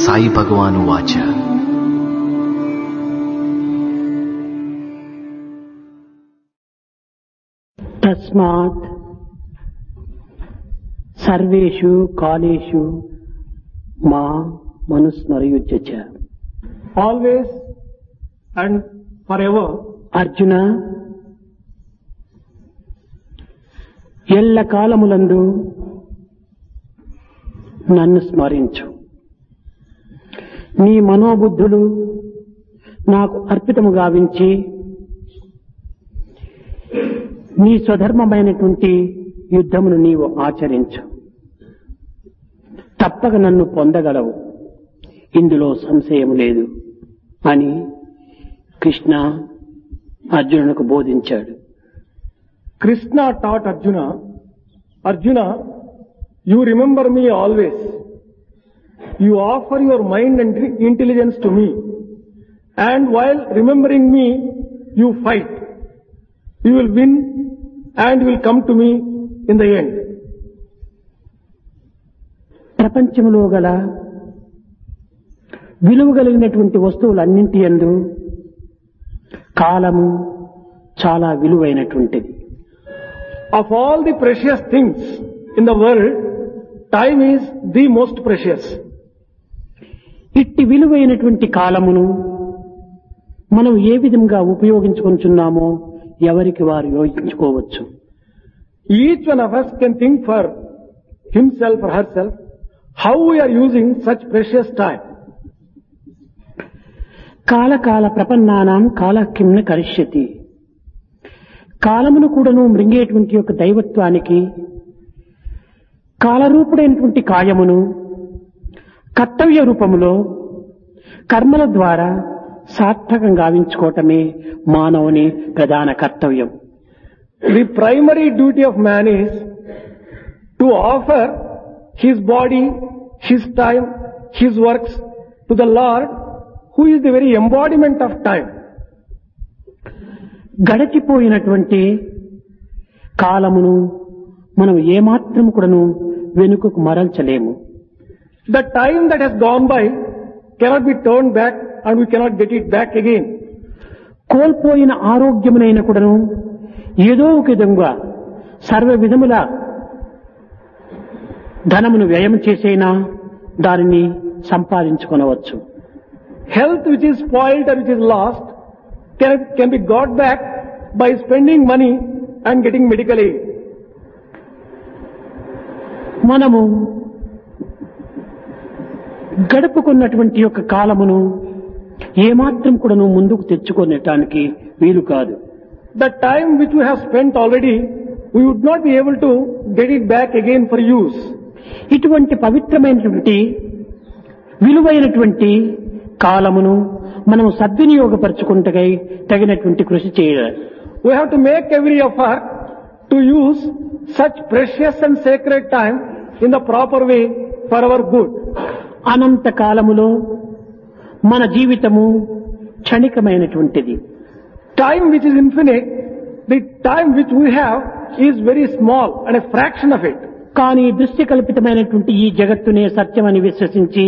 సాయి భగవాను వాచ తస్మాత్ సర్వేషు కాలేషు మా మనుస్మరయుజ్య always and forever, అర్జున ఎల్ల కాలములందు నన్ను స్మరించు నీ మనోబుద్ధులు నాకు అర్పితము గావించి నీ స్వధర్మమైనటువంటి యుద్ధమును నీవు ఆచరించు తప్పక నన్ను పొందగలవు ఇందులో సంశయం లేదు అని కృష్ణ అర్జునునికి బోధించాడు Krishna taught Arjuna, Arjuna, you remember me always. You offer your mind and intelligence to me. And while remembering me, you fight. You will win and you will come to me in the end. ప్రపంచంలో గల విలువ కలిగినటువంటి వస్తువులన్నింటి యందు కాలము చాలా విలువైనటువంటిది Of all the precious things in the world, time is the most precious. ఇట్టి విలువైనటువంటి కాలమును మనం ఏ విధంగా ఉపయోగించుకుంటున్నామో ఎవరికి వారు యోచించుకోవచ్చు Each one of us can think for himself or herself how we are using such precious time. కాలకాల ప్రపన్నానాం కాలకిమ్న కరిష్యతి కాలమును కూడాను మృంగేటువంటి యొక్క దైవత్వానికి కాలరూపుడైనటువంటి కాయమును కర్తవ్య రూపములో కర్మల ద్వారా సార్థకం గావించుకోవటమే మానవుని ప్రధాన కర్తవ్యం The primary duty of man is to offer his body, his time, his works to the Lord who is the very embodiment of time. గడచిపోయినటువంటి కాలమును మనం ఏమాత్రం కూడాను వెనుకకు మరల్చలేము The time that has gone by cannot be turned back and we cannot get it back again. కోల్పోయిన ఆరోగ్యమునైన కూడాను ఏదో ఒక విధంగా సర్వ విధముల ధనమును వ్యయం చేసైనా దానిని సంపాదించుకొనవచ్చు Health which is spoiled or which is lost can, can be got back by spending money and getting medical aid. మనము గడుపుకున్నటువంటి యొక్క కాలమును ఏమాత్రం కూడాను ముందుకు తెచ్చుకునేటానికి వీలు కాదు The time which we have spent already, we would not be able to get it back again for use. ఇటువంటి పవిత్రమైనటువంటి విలువైనటువంటి కాలమును మనము సద్వినియోగపరచుకుంటకై తగినటువంటి కృషి చేయాలి We have to make every effort to use such precious and sacred time in the proper way for our good. అనంత కాలములో మన జీవితము క్షణికమైనటువంటిది Time which is infinite, the time which we have is very small and a fraction of it. కానీ దృష్టి కల్పితమైనటువంటి ఈ జగత్తునే సత్యమని విశ్వసించి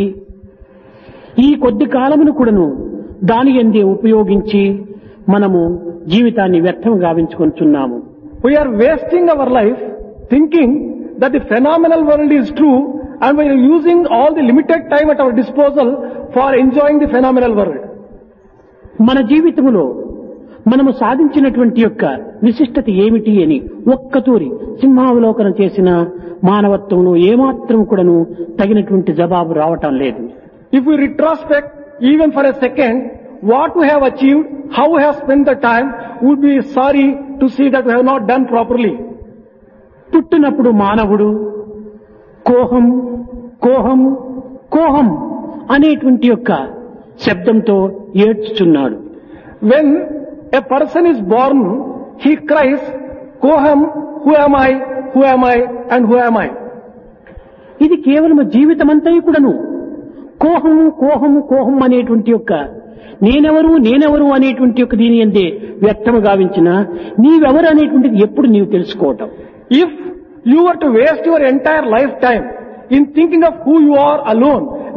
ఈ కొద్ది కాలమును కూడాను దాని ఎందే ఉపయోగించి మనము జీవితాన్ని వ్యర్థం గావించుకుంటున్నాము We are wasting our life thinking that the phenomenal world is true and we are using all the limited time at our disposal for enjoying the phenomenal world. మన జీవితములో మనము సాధించినటువంటి యొక్క విశిష్టత ఏమిటి అని ఒక్కతూరి సింహావలోకనం చేసిన మానవత్వంలో ఏమాత్రం కూడాను తగినటువంటి జవాబు రావటం లేదు If we retrospect even for a second what we have achieved, how we have spent the time, we would be sorry to see that we have not done properly. పుట్టినప్పుడు మానవుడు కోహం కోహం కోహం అనేటువంటి యొక్క శబ్దంతో ఏడ్చుచున్నాడు When a person is born, he cries, Koham, who am I, who am I, and who am I? ఇది కేవలం జీవితమంతా కూడాను కోహము కోహము కోహం అనేటువంటి యొక్క నేనెవరు నేనెవరు అనేటువంటి యొక్క దీని అందే వ్యక్తము గావించిన నీవెవరు అనేటువంటిది ఎప్పుడు నీవు తెలుసుకోవటం If you were to waste your entire lifetime in thinking of who you are alone